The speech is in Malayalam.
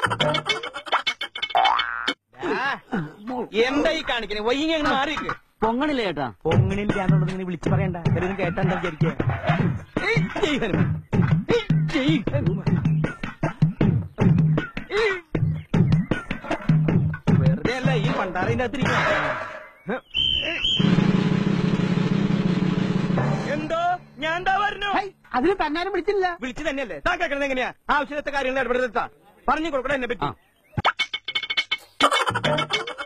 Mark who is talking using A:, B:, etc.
A: എന്താ ഈ കാണിക്കണേ വൈകി അങ്ങ് മാറിക്ക്
B: പൊങ്ങണില്ല ചേട്ടാ
A: പൊങ്ങണില്ല എന്നുള്ളത് ഇങ്ങനെ വിളിച്ചു പറയണ്ട എല്ലാവരും കേട്ടാ എന്താ വിചാരിക്കുക ഏയ് ജയ് ഹനുമാൻ. ഏയ് ജയ് ഹനുമാൻ. ഏയ്. വെറുതെ അല്ല ഈ പണ്ടാറിന്റെ അകത്തിരിക്കും എന്തോ ഞാൻ എന്താ പറഞ്ഞു
B: അതിന് തന്നാരും വിളിച്ചില്ല
A: വിളിച്ചു തന്നെയല്ലേ താൻ കേൾക്കണത് എങ്ങനെയാ ആവശ്യത്തെ കാര്യങ്ങൾ ഇടപെടുത്താ പറഞ്ഞു കൊടുക്കണം എന്നെ പറ്റി